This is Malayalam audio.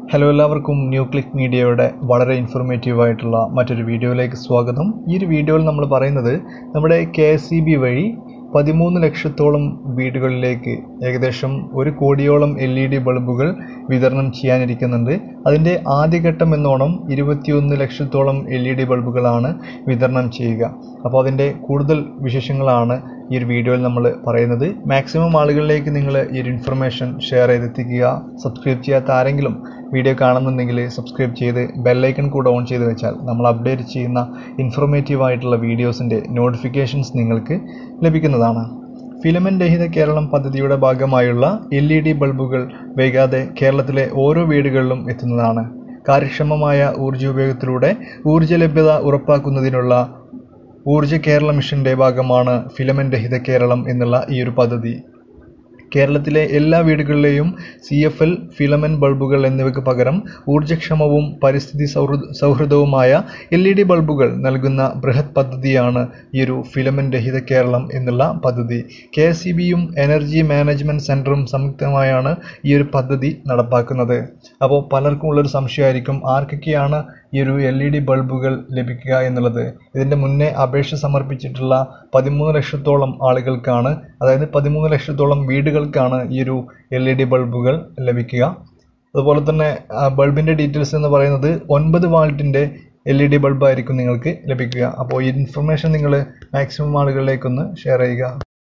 ഹലോ എല്ലാവർക്കും ന്യൂ ക്ലിക്ക് മീഡിയയുടെ വളരെ ഇൻഫോർമേറ്റീവ് ആയിട്ടുള്ള മറ്റൊരു വീഡിയോയിലേക്ക് സ്വാഗതം ഈ ഒരു വീഡിയോയിൽ നമ്മൾ പറയുന്നത് നമ്മുടെ കെ എസ് ഇ ബി വഴി പതിമൂന്ന് ലക്ഷത്തോളം വീടുകളിലേക്ക് ഏകദേശം ഒരു കോടിയോളം എൽ ഇ ഡി ബൾബുകൾ വിതരണം ചെയ്യാനിരിക്കുന്നുണ്ട് അതിൻ്റെ ആദ്യഘട്ടം എന്നോണം ഇരുപത്തിയൊന്ന് ലക്ഷത്തോളം എൽ ഇ ഡി ബൾബുകളാണ് വിതരണം ചെയ്യുക അപ്പോൾ അതിൻ്റെ കൂടുതൽ വിശേഷങ്ങളാണ് ഈ ഒരു വീഡിയോയിൽ നമ്മൾ പറയുന്നത് മാക്സിമം ആളുകളിലേക്ക് നിങ്ങൾ ഈ ഒരു ഇൻഫർമേഷൻ ഷെയർ ചെയ്തെത്തിക്കുക സബ്സ്ക്രൈബ് ചെയ്യാത്ത ആരെങ്കിലും വീഡിയോ കാണുന്നുണ്ടെങ്കിൽ സബ്സ്ക്രൈബ് ചെയ്ത് ബെല്ലൈക്കൺ കൂടെ ഓൺ ചെയ്ത് വെച്ചാൽ നമ്മൾ അപ്ഡേറ്റ് ചെയ്യുന്ന ഇൻഫോർമേറ്റീവ് ആയിട്ടുള്ള വീഡിയോസിൻ്റെ നോട്ടിഫിക്കേഷൻസ് നിങ്ങൾക്ക് ലഭിക്കുന്നതാണ് ഫിലമെന്റ് രഹിത കേരളം പദ്ധതിയുടെ ഭാഗമായുള്ള എൽ ഇ ഡി ബൾബുകൾ വൈകാതെ കേരളത്തിലെ ഓരോ വീടുകളിലും എത്തുന്നതാണ് കാര്യക്ഷമമായ ഊർജ്ജോപയോഗത്തിലൂടെ ഊർജ്ജ ലഭ്യത ഉറപ്പാക്കുന്നതിനുള്ള ഊർജ്ജ കേരള മിഷന്റെ ഭാഗമാണ് ഫിലമെന്റ് രഹിത കേരളം എന്നുള്ള ഈ ഒരു പദ്ധതി കേരളത്തിലെ എല്ലാ വീടുകളിലെയും സി എഫ് എൽ ഫിലമെന്റ് ബൾബുകൾ എന്നിവയ്ക്ക് പകരം ഊർജ്ജക്ഷമവും പരിസ്ഥിതി സൗഹൃദ സൗഹൃദവുമായ എൽ ഇ ഡി ബൾബുകൾ നൽകുന്ന ബൃഹത് പദ്ധതിയാണ് ഈ ഒരു ഫിലമെന്റ് രഹിത കേരളം എന്നുള്ള പദ്ധതി കെ എസ് ഇ ബിയും എനർജി മാനേജ്മെന്റ് സെന്ററും സംയുക്തമായാണ് ഈ ഒരു പദ്ധതി നടപ്പാക്കുന്നത് അപ്പോൾ പലർക്കും ഉള്ളൊരു സംശയമായിരിക്കും ആർക്കൊക്കെയാണ് ഈ ഒരു എൽ ഇ ഡി ബൾബുകൾ ലഭിക്കുക എന്നുള്ളത് ഇതിൻ്റെ മുന്നേ അപേക്ഷ സമർപ്പിച്ചിട്ടുള്ള പതിമൂന്ന് ലക്ഷത്തോളം ആളുകൾക്കാണ് അതായത് പതിമൂന്ന് ലക്ഷത്തോളം വീടുകൾക്കാണ് ഈ ഒരു എൽ ഇ ഡി ബൾബുകൾ ലഭിക്കുക അതുപോലെ തന്നെ ബൾബിൻ്റെ ഡീറ്റെയിൽസ് എന്ന് പറയുന്നത് ഒൻപത് വാൾട്ടിൻ്റെ എൽ ഇ ഡി ബൾബായിരിക്കും നിങ്ങൾക്ക് ലഭിക്കുക അപ്പോൾ ഈ ഇൻഫർമേഷൻ നിങ്ങൾ മാക്സിമം ആളുകളിലേക്കൊന്ന് ഷെയർ ചെയ്യുക